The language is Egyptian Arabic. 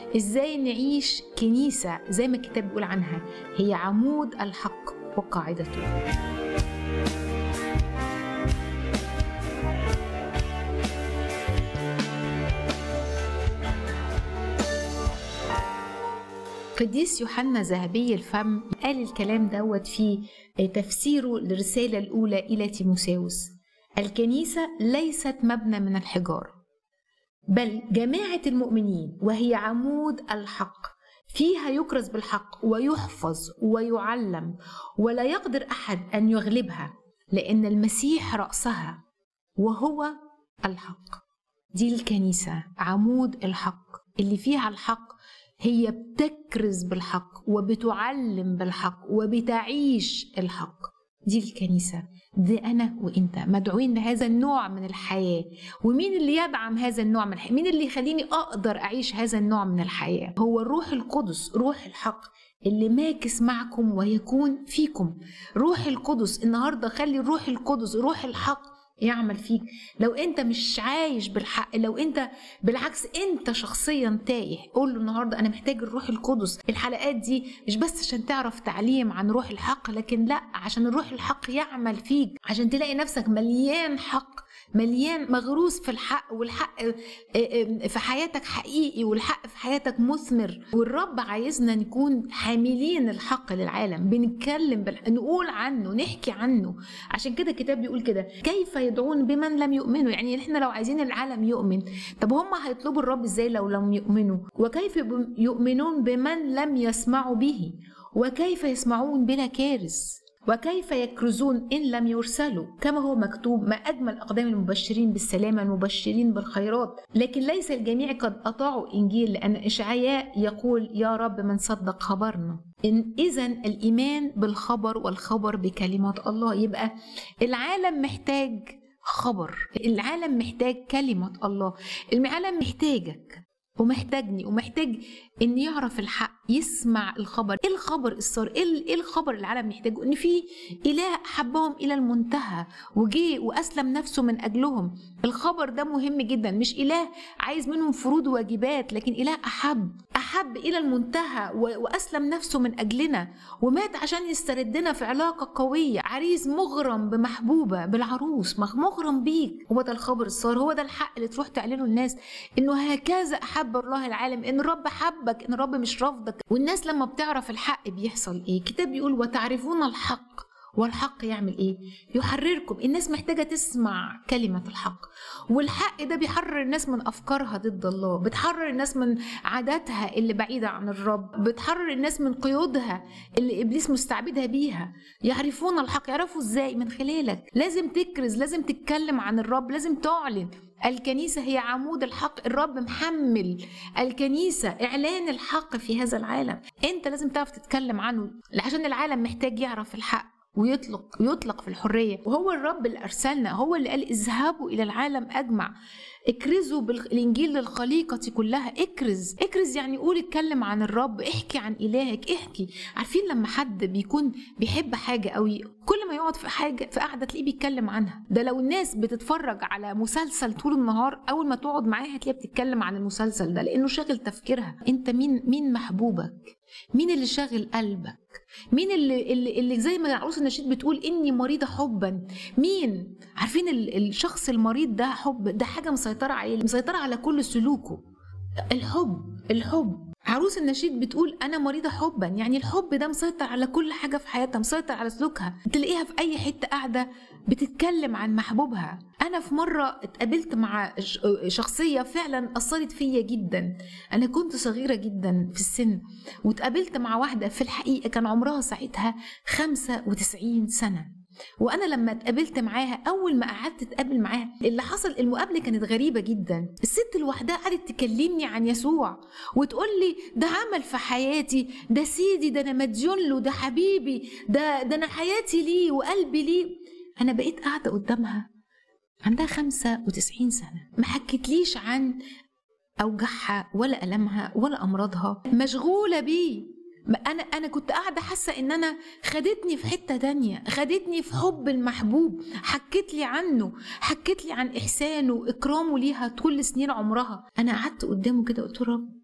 ازاي نعيش كنيسة زي ما الكتاب بيقول عنها هي عمود الحق وقاعدته قديس يوحنا ذهبي الفم قال الكلام دوت في تفسيره للرسالة الأولى إلى تيموساوس الكنيسة ليست مبنى من الحجار بل جماعة المؤمنين وهي عمود الحق فيها يكرز بالحق ويحفظ ويعلم ولا يقدر أحد أن يغلبها لأن المسيح رأسها وهو الحق دي الكنيسة عمود الحق اللي فيها الحق هي بتكرز بالحق وبتعلم بالحق وبتعيش الحق دي الكنيسة دي أنا وإنت مدعوين لهذا النوع من الحياة ومين اللي يدعم هذا النوع من الحياة مين اللي يخليني أقدر أعيش هذا النوع من الحياة هو الروح القدس روح الحق اللي ماكس معكم ويكون فيكم روح القدس النهاردة خلي الروح القدس روح الحق يعمل فيك لو انت مش عايش بالحق لو انت بالعكس انت شخصيا تايه قول له النهارده انا محتاج الروح القدس الحلقات دي مش بس عشان تعرف تعليم عن روح الحق لكن لا عشان الروح الحق يعمل فيك عشان تلاقي نفسك مليان حق مليان مغروس في الحق والحق في حياتك حقيقي والحق في حياتك مثمر والرب عايزنا نكون حاملين الحق للعالم بنتكلم بالحق. نقول عنه نحكي عنه عشان كده الكتاب بيقول كده كيف يدعون بمن لم يؤمنوا يعني احنا لو عايزين العالم يؤمن طب هم هيطلبوا الرب ازاي لو لم يؤمنوا وكيف يؤمنون بمن لم يسمعوا به وكيف يسمعون بلا كارث وكيف يكرزون إن لم يرسلوا كما هو مكتوب ما أجمل أقدام المبشرين بالسلامة المبشرين بالخيرات لكن ليس الجميع قد أطاعوا إنجيل لأن إشعياء يقول يا رب من صدق خبرنا إن إذا الإيمان بالخبر والخبر بكلمات الله يبقى العالم محتاج خبر العالم محتاج كلمة الله العالم محتاجك ومحتاجني ومحتاج ان يعرف الحق يسمع الخبر ايه الخبر الصار ايه الخبر اللي العالم محتاجه ان في اله حبهم الى المنتهى وجه واسلم نفسه من اجلهم الخبر ده مهم جدا مش اله عايز منهم فروض وواجبات لكن اله احب احب الى المنتهى واسلم نفسه من اجلنا ومات عشان يستردنا في علاقه قويه عريس مغرم بمحبوبه بالعروس مغرم بيك هو ده الخبر الصار هو ده الحق اللي تروح تعلنه الناس انه هكذا احب الله العالم ان الرب حبك ان الرب مش رافضك والناس لما بتعرف الحق بيحصل ايه الكتاب بيقول وتعرفون الحق والحق يعمل ايه يحرركم الناس محتاجه تسمع كلمه الحق والحق ده بيحرر الناس من افكارها ضد الله بتحرر الناس من عاداتها اللي بعيده عن الرب بتحرر الناس من قيودها اللي ابليس مستعبدها بيها يعرفون الحق يعرفوا ازاي من خلالك لازم تكرز لازم تتكلم عن الرب لازم تعلن الكنيسة هي عمود الحق الرب محمل الكنيسة إعلان الحق في هذا العالم أنت لازم تعرف تتكلم عنه عشان العالم محتاج يعرف الحق ويطلق يطلق في الحريه وهو الرب اللي ارسلنا هو اللي قال اذهبوا الى العالم اجمع اكرزوا بالانجيل للخليقه كلها اكرز اكرز يعني قول اتكلم عن الرب احكي عن الهك احكي عارفين لما حد بيكون بيحب حاجه قوي كل ما يقعد في حاجه في قعده تلاقيه بيتكلم عنها ده لو الناس بتتفرج على مسلسل طول النهار اول ما تقعد معاها هتلاقيها بتتكلم عن المسلسل ده لانه شاغل تفكيرها انت مين مين محبوبك مين اللي شاغل قلبك مين اللي اللي, اللي زي ما عروس النشيد بتقول اني مريضه حبا مين عارفين الشخص المريض ده حب ده حاجه مسيطره عليه مسيطره على كل سلوكه الحب الحب عروس النشيد بتقول انا مريضه حبا يعني الحب ده مسيطر على كل حاجه في حياتها مسيطر على سلوكها تلاقيها في اي حته قاعده بتتكلم عن محبوبها انا في مره اتقابلت مع شخصيه فعلا اثرت فيا جدا انا كنت صغيره جدا في السن واتقابلت مع واحده في الحقيقه كان عمرها ساعتها 95 سنه وانا لما اتقابلت معاها اول ما قعدت اتقابل معاها اللي حصل المقابله كانت غريبه جدا الست لوحدها قعدت تكلمني عن يسوع وتقول لي ده عمل في حياتي ده سيدي ده انا مديون له ده حبيبي ده ده انا حياتي ليه وقلبي ليه انا بقيت قاعده قدامها عندها 95 سنه ما حكتليش عن اوجاعها ولا المها ولا امراضها مشغوله بيه انا انا كنت قاعده حاسه ان انا خدتني في حته تانية خدتني في حب المحبوب حكت لي عنه حكت لي عن احسانه واكرامه ليها طول سنين عمرها انا قعدت قدامه كده قلت له رب